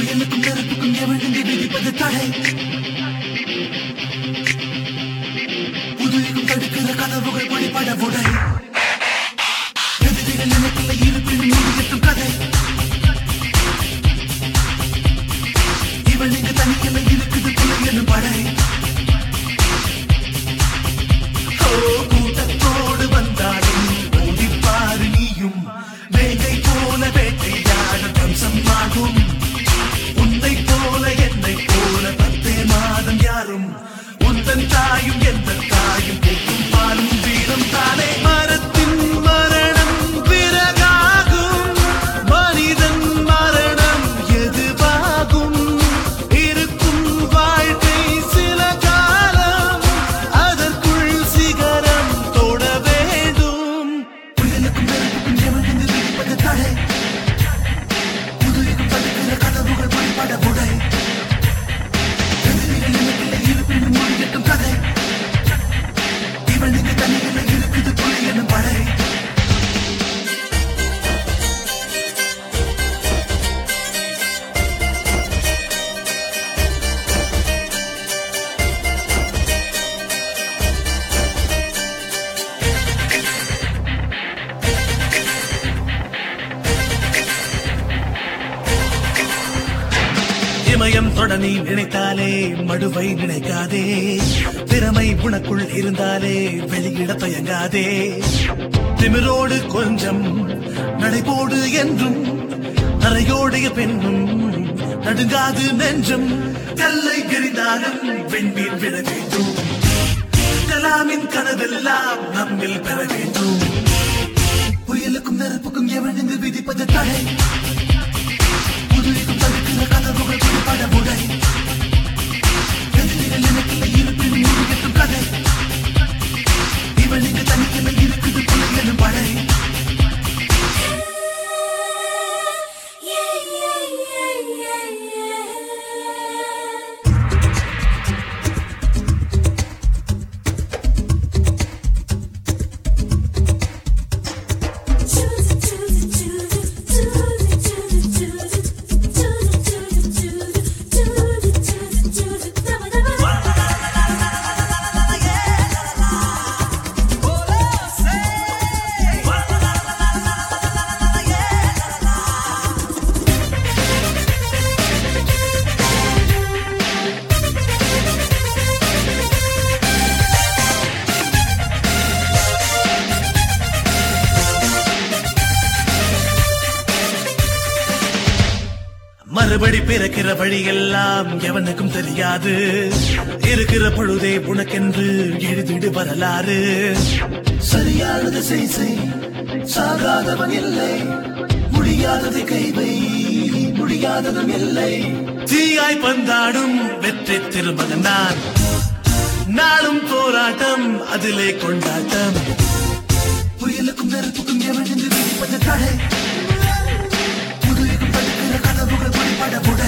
புயலுக்கும் நெருப்புக்கும் எவனுங்க விதிப்பது தடை புதுயுகம் தடுக்கிற கதவுகள் வழிபட உடை எதிரிகள் எனக்குள்ள இருப்பினும் முடியட்டும் கதை இவன் இங்கு தனிக்கல இருக்குது புலையனும் படை ஓ, கூட்டத்தோடு வந்தாலும் ஓடிப்பாரு நீயும் வேங்கை போல வேட்டையாட வம்சமாகும் உன்னை போல என்னை போல பத்தே மாதம் யாரும் உந்தன் தாயும் எந்த தாயும் பூக்கும் பாலும் வீரம் தானே மரத்தின் மரணம் பிறகாகும் மனிதன் மரணம் எதுவாகும் இருக்கும் வாழ்க்கை சில காலம் அதற்குள் சிகரம் தொட வேண்டும் புயலுக்கும் நெருப்புக்கும் எவனுக்கு விதிப்பது தடை புதுயுகம் தடுக்கிற கதவுகள் வழிபட உடை எதிரிகள் எனக்குள்ள இருப்பினும் முடியட்டும் கதை இவனுக்கு தனியில் இருக்குது புலியனும் படை இமயம் தொட நீ நினைத்தாலே மடுவை நினைக்காதே திறமை உனக்குள் இருந்தாலே வெளியிட தயங்காதே திமிரோடு கொஞ்சம் நடைபோடு என்றும் நரையோடைய பெண்ணும் நடுங்காது நெஞ்சம் கல்லை எரிந்தாலும் வெண்மீன் விட வேண்டும் கலாமின் கனவெல்லாம் நம்மில் பெற வேண்டும் புயலுக்கும் நெருப்புக்கும் எவனுங்க விதிப்பது தடை புதுயுகம் தடுக்கிற கதவுகள் வழிபட உடை எதிரிகள் எனக்குள்ள இருப்பினும் முடியட்டும் கதை இவனுக்கு தனிக்கல இருக்குது புலிகளும் படை Yeah, yeah, yeah, yeah, yeah. மறுபடி பிறக்கிற வழியெல்லாம் எவனுக்கும் தெரியாது இருக்கிற பொழுதே உனக்கென்று எழுதிடு வரலாறு சரியானது செய் செய் சாகாதவன் இல்லை முடியாததை கைவை முடியாததும் இல்லை தீயாய் பந்தாடும் வெற்றி திருமகன் நான் நாளும் போராட்டம் அதிலே கொண்டாட்டம் புயலுக்கும் நெருப்புக்கும் எவன் என்று விதிப்பது தடை புதுயுகம் தடுக்கிற கதவுகள் வழிபட